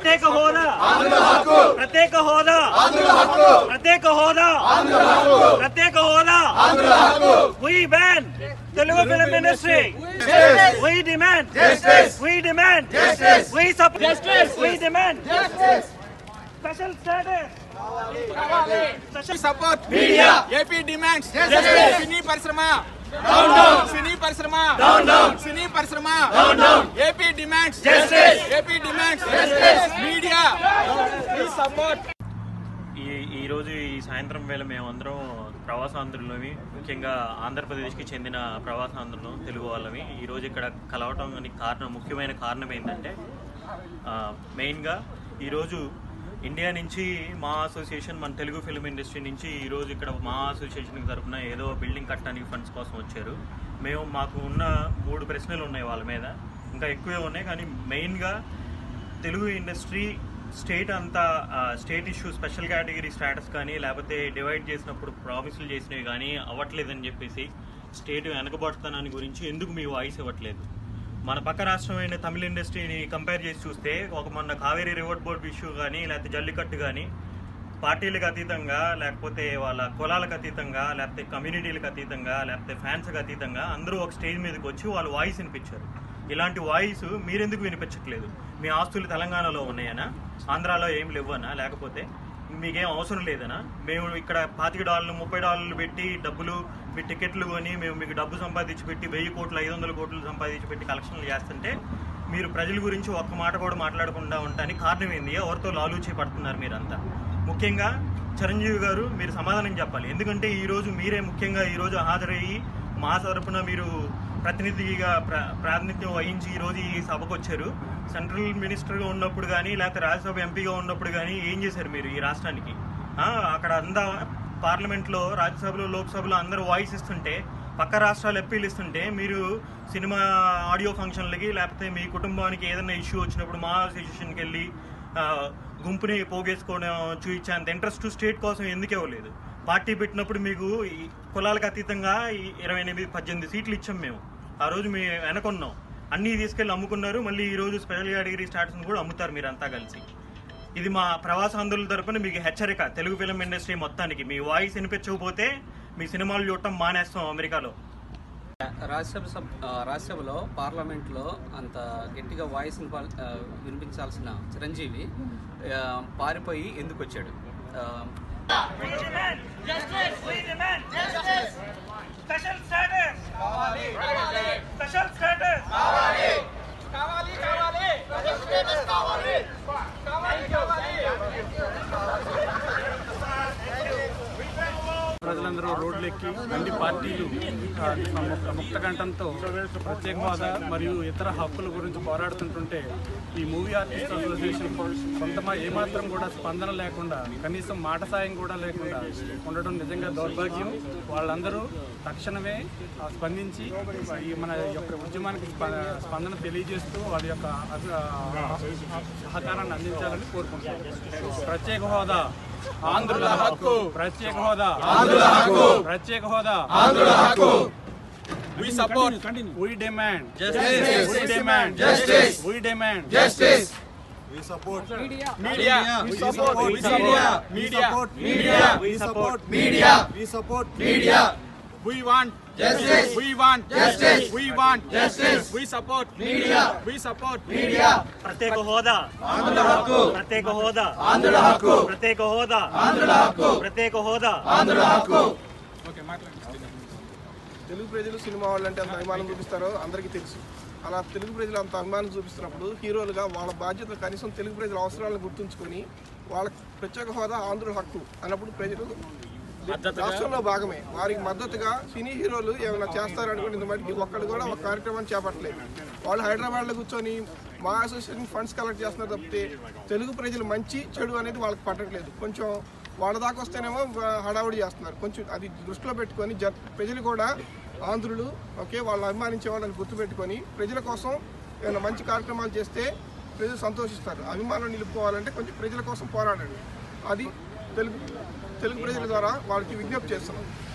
ప్రత్యేక హోదా ప్రత్యేక హోదా ప్రత్యేక హోదా ప్రత్యేక హోదా we ban Telugu film industry we demand we demand we support we demand special status support media AP demands సినీ పరిశ్రమ సినీ పరిశ్రమ సినీ పరిశ్రమ AP demands AP demands media support ఈ ఈ రోజు ఈ సాయంత్రం వేళ మేమందరం ప్రవాసాంధ్రులమి ముఖ్యంగా ఆంధ్రప్రదేశ్కి చెందిన ప్రవాసాంధ్రులం తెలుగు వాళ్ళమి ఈ రోజు ఇక్కడ కలవటానికి కారణం ముఖ్యమైన కారణం ఏంటంటే ఆ, మెయిన్గా ఈరోజు ఇండియా నుంచి మా అసోసియేషన్ మన తెలుగు ఫిల్మ్ ఇండస్ట్రీ నుంచి ఈరోజు ఇక్కడ మా అసోసియేషన్ తరఫున ఏదో బిల్డింగ్ కట్టడానికి ఫండ్స్ కోసం వచ్చారు మేము మాకు ఉన్న మూడు ప్రశ్నలు ఉన్నాయి వాళ్ళ మీద ఇంకా ఎక్కువే ఉన్నాయి కానీ మెయిన్గా తెలుగు ఇండస్ట్రీ స్టేట్ అంతా ఆ, state issue special category status కానీ లేకపోతే డివైడ్ చేసినప్పుడు ప్రామిసులు చేసినవి కానీ అవ్వట్లేదని చెప్పేసి స్టేట్ వెనకబడుతున్నాని గురించి ఎందుకు మీ వాయిస్ ఇవ్వట్లేదు మన పక్క రాష్ట్రమైన తమిళ ఇండస్ట్రీని కంపేర్ చేసి చూస్తే ఒక మొన్న కావేరీ రివర్ బోర్డ్ ఇష్యూ కానీ లేకపోతే జల్లికట్టు కానీ పార్టీలకు అతీతంగా లేకపోతే వాళ్ళ కులాలకు అతీతంగా లేకపోతే కమ్యూనిటీలకు అతీతంగా లేకపోతే ఫ్యాన్స్కి అతీతంగా అందరూ ఒక స్టేజ్ మీదకి వచ్చి వాళ్ళ వాయిస్ వినిపించారు ఇలాంటి వాయిస్ మీరెందుకు వినిపించట్లేదు మీ ఆస్తులు తెలంగాణలో ఉన్నాయనా ఆంధ్రాలో ఏం లేవనా లేకపోతే మీకేం అవసరం లేదనా మేము ఇక్కడ పాతిక డాలర్లు ముప్పై డాలర్లు పెట్టి డబ్బులు మీ టికెట్లు కొని మేము మీకు డబ్బు సంపాదించి పెట్టి వెయ్యి కోట్లు ఐదు వందల కోట్లు సంపాదించి పెట్టి కలెక్షన్లు చేస్తుంటే మీరు ప్రజల గురించి ఒక్క మాట కూడా మాట్లాడకుండా ఉండటానికి కారణం ఏంది ఎవరితో లాలూచి పడుతున్నారు మీరంతా ముఖ్యంగా చిరంజీవి గారు మీరు సమాధానం చెప్పాలి ఎందుకంటే ఈ రోజు మీరే ముఖ్యంగా ఈ రోజు హాజరయ్యి మా తరపున మీరు ప్రతినిధిగా ప్ర ప్రాతినిధ్యం వహించి ఈ రోజు ఈ సభకు వచ్చారు సెంట్రల్ మినిస్టర్గా ఉన్నప్పుడు కానీ లేకపోతే రాజ్యసభ ఎంపీగా ఉన్నప్పుడు కానీ ఏం చేశారు మీరు ఈ రాష్ట్రానికి ఆ, అక్కడ అందా పార్లమెంట్లో రాజ్యసభలో లోక్సభలో అందరూ వాయిస్ ఇస్తుంటే పక్క రాష్ట్రాలు అప్పీల్ ఇస్తుంటే మీరు సినిమా ఆడియో ఫంక్షన్లకి లేకపోతే మీ కుటుంబానికి ఏదైనా ఇష్యూ వచ్చినప్పుడు మా అసోసియేషన్కి వెళ్ళి ఆ, గుంపుని పోగేసుకోవడం చూపించేంత ఇంట్రెస్ట్ స్టేట్ కోసం ఎందుకు ఇవ్వలేదు పార్టీ పెట్టినప్పుడు మీకు ఈ కులాలకు అతీతంగా ఈ ఇరవై ఎనిమిది పద్దెనిమిది సీట్లు ఇచ్చాం మేము ఆ రోజు మేము వెనకొన్నాం అన్నీ తీసుకెళ్ళి అమ్ముకున్నారు మళ్ళీ ఈ రోజు స్పెషల్ కేటగిరీ స్టాటస్ని కూడా అమ్ముతారు మీరు అంతా కలిసి ఇది మా ప్రవాసాంధ్రుల తరపున మీకు హెచ్చరిక తెలుగు ఫిలిం ఇండస్ట్రీ మొత్తానికి మీ వాయిస్ వినిపించకపోతే మీ సినిమాలు చూడటం మానేస్తాం అమెరికాలో రాజ్యసభ సభ ఆ, రాజ్యసభలో పార్లమెంట్లో అంత గట్టిగా వాయిస్ వినపాల్- ఆ, వినిపించాల్సిన చిరంజీవి ఆ, పారిపోయి ఎందుకు వచ్చాడు ఆ, స్పెషల్ స్టేటస్ స్పెషల్ స్టేటస్ కావాలి కావాలి కావాలి కావాలి ప్రజలందరూ రోడ్లెక్కి అన్ని పార్టీలు ఆ, ము- ముక్త కంఠంతో ప్రత్యేక హోదా మరియు ఇతర హక్కుల గురించి పోరాడుతుంటుంటే ఈ మూవీ ఆర్టిస్ట్ అసోసియేషన్ కొంతమా ఏమాత్రం కూడా స్పందన లేకుండా కనీసం మాట సాయం కూడా లేకుండా ఉండడం నిజంగా దౌర్భాగ్యం వాళ్ళందరూ తక్షణమే ఆ, స్పందించి ఈ మన యొక్క ఉద్యమానికి స్ప- స్పందన తెలియజేస్తూ వాళ్ళ యొక్క అస- ఆ, సహకారాన్ని అందించాలని కోరుకుంటున్నాను ప్రత్యేక హోదా ఆంధ్రుల హక్కు ప్రత్యేక హోదా ఆంధ్రుల హక్కు ప్రత్యేక హోదా ఆంధ్రుల హక్కు We support We demand justice. We demand justice. We demand justice. We support. Media. We support. We support. Media. Media. We support. Media. We support. Media. We want justice. We want justice. We want justice. We support media. We support media. ప్రత్యేక హోదా ఆంధ్రుల హక్కు ప్రత్యేక హోదా ఆంధ్రుల హక్కు ప్రత్యేక హోదా ఆంధ్రుల హక్కు ప్రత్యేక హోదా తెలుగు ప్రజలు సినిమా వాళ్ళు అంటే అంత అభిమానం చూపిస్తారో అందరికీ తెలుసు అలా తెలుగు ప్రజలు అంత అభిమానం చూపిస్తున్నప్పుడు హీరోలుగా వాళ్ళ బాధ్యత కనీసం తెలుగు ప్రజల అవసరాలను గుర్తుంచుకొని వాళ్ళ ప్రత్యేక హోదా ఆంధ్రుల హక్కు అన్నప్పుడు ప్రజలు రాష్ట్రంలో భాగమే వారికి మద్దతుగా సినీ హీరోలు ఏమైనా చేస్తారనుకుంటే ఇంత మటుకి ఒక్కడు కూడా ఒక కార్యక్రమాన్ని చేపట్టలేదు వాళ్ళు హైదరాబాద్లో కూర్చొని మా అసోసియేషన్ ఫండ్స్ కలెక్ట్ చేస్తున్నారు తప్పితే తెలుగు ప్రజలు మంచి చెడు అనేది వాళ్ళకి పట్టట్లేదు కొంచెం వాళ్ళ దాకా వస్తేనేమో ఆ, హడావుడి చేస్తున్నారు కొంచెం అది దృష్టిలో పెట్టుకొని జ ప్రజలు కూడా ఆంధ్రులు ఓకే వాళ్ళు అభిమానించే వాళ్ళని గుర్తుపెట్టుకొని ప్రజల కోసం ఏమైనా మంచి కార్యక్రమాలు చేస్తే ప్రజలు సంతోషిస్తారు అభిమానం నిలుపుకోవాలంటే కొంచెం ప్రజల కోసం పోరాడండి అది తెలుగు తెలుగు ప్రజల ద్వారా వాళ్ళకి విజ్ఞప్తి చేస్తున్నాం